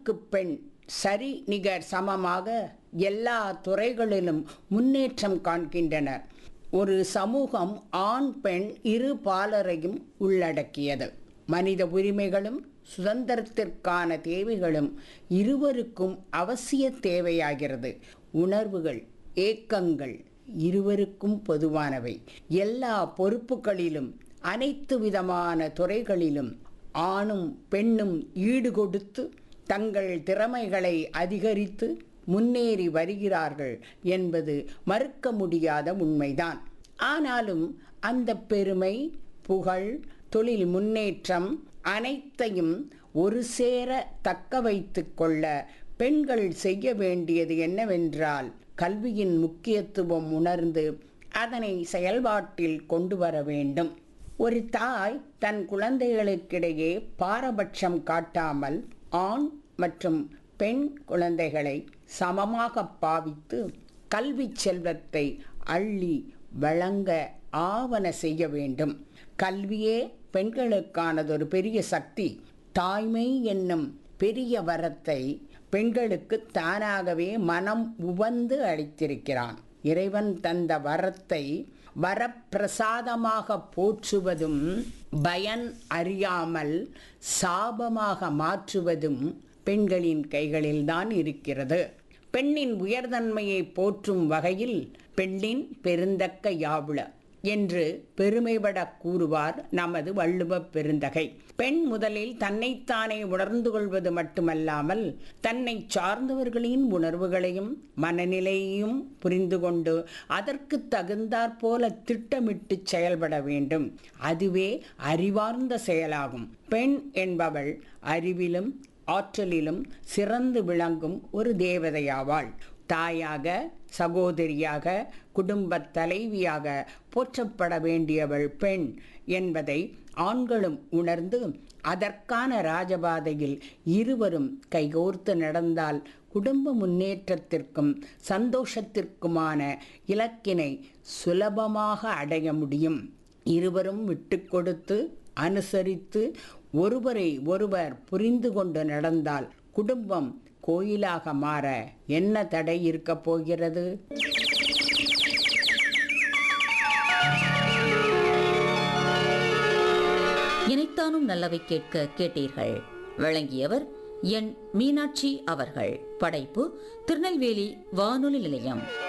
ஆணுக்கு பெண் சரி நிகர் சமமாக எல்லா துறைகளிலும் முன்னேற்றம் காண்கின்றனர் ஒரு சமூகம் ஆண் பெண் இரு பாலரையும் உள்ளடக்கியது மனித உரிமைகளும் சுதந்திரத்திற்கான தேவைகளும் இருவருக்கும் அவசிய தேவையாகிறது உணர்வுகள் ஏக்கங்கள் இருவருக்கும் பொதுவானவை எல்லா பொறுப்புகளிலும் அனைத்து விதமான துறைகளிலும் ஆணும் பெண்ணும் ஈடுகொடுத்து தங்கள் திறமைகளை அதிகரித்து முன்னேறி வருகிறார்கள் என்பது மறுக்க முடியாத உண்மைதான் ஆனாலும் அந்த பெருமை புகழ் தொழில் முன்னேற்றம் அனைத்தையும் ஒரு சேர தக்க வைத்து கொள்ள பெண்கள் செய்ய வேண்டியது என்னவென்றால் கல்வியின் முக்கியத்துவம் உணர்ந்து அதனை செயல்பாட்டில் கொண்டு வர வேண்டும் ஒரு தாய் தன் குழந்தைகளுக்கிடையே பாரபட்சம் காட்டாமல் ஆண் மற்றும் பெண் குழந்தைகளை சமமாக பாவித்து கல்வி செல்வத்தை அள்ளி வழங்க ஆவன செய்ய வேண்டும் கல்வியே பெண்களுக்கானதொரு பெரிய சக்தி தாய்மை என்னும் பெரிய வரத்தை பெண்களுக்கு தானாகவே மனம் உவந்து அளித்திருக்கிறான் இறைவன் தந்த வரத்தை வரப்பிரசாதமாக போற்றுவதும் பயன் அறியாமல் சாபமாக மாற்றுவதும் பெண்களின் கைகளில்தான் இருக்கிறது பெண்ணின் உயர்தன்மையை போற்றும் வகையில் பெண்ணின் பெருந்தக்க யாவுள என்று பெருமைபட கூறுவார் நமது வள்ளுவ பெருந்தகை பெண் முதலில் தன்னைத்தானே உணர்ந்து கொள்வது மட்டுமல்லாமல் தன்னை சார்ந்தவர்களின் உணர்வுகளையும் மனநிலையையும் புரிந்து கொண்டு அதற்கு தகுந்தாற்போல திட்டமிட்டு செயல்பட வேண்டும் அதுவே அறிவார்ந்த செயலாகும் பெண் என்பவள் அறிவிலும் ஆற்றலிலும் சிறந்து விளங்கும் ஒரு தேவதையாவாள் தாயாக சகோதரியாக குடும்பத் தலைவியாக போற்றப்பட வேண்டியவள் பெண் என்பதை ஆண்களும் உணர்ந்து அதற்கான ராஜபாதையில் இருவரும் கைகோர்த்து நடந்தால் குடும்ப முன்னேற்றத்திற்கும் சந்தோஷத்திற்குமான இலக்கினை சுலபமாக அடைய முடியும் இருவரும் விட்டு கொடுத்து அனுசரித்து ஒருவரை ஒருவர் புரிந்து கொண்டு நடந்தால் குடும்பம் கோயிலாக மாற என்ன தடை இருக்கப் போகிறது இணைத்தானும் நல்லவை கேட்க கேட்டீர்கள் வழங்கியவர் என் மீனாட்சி அவர்கள் படைப்பு திருநெல்வேலி வானொலி நிலையம்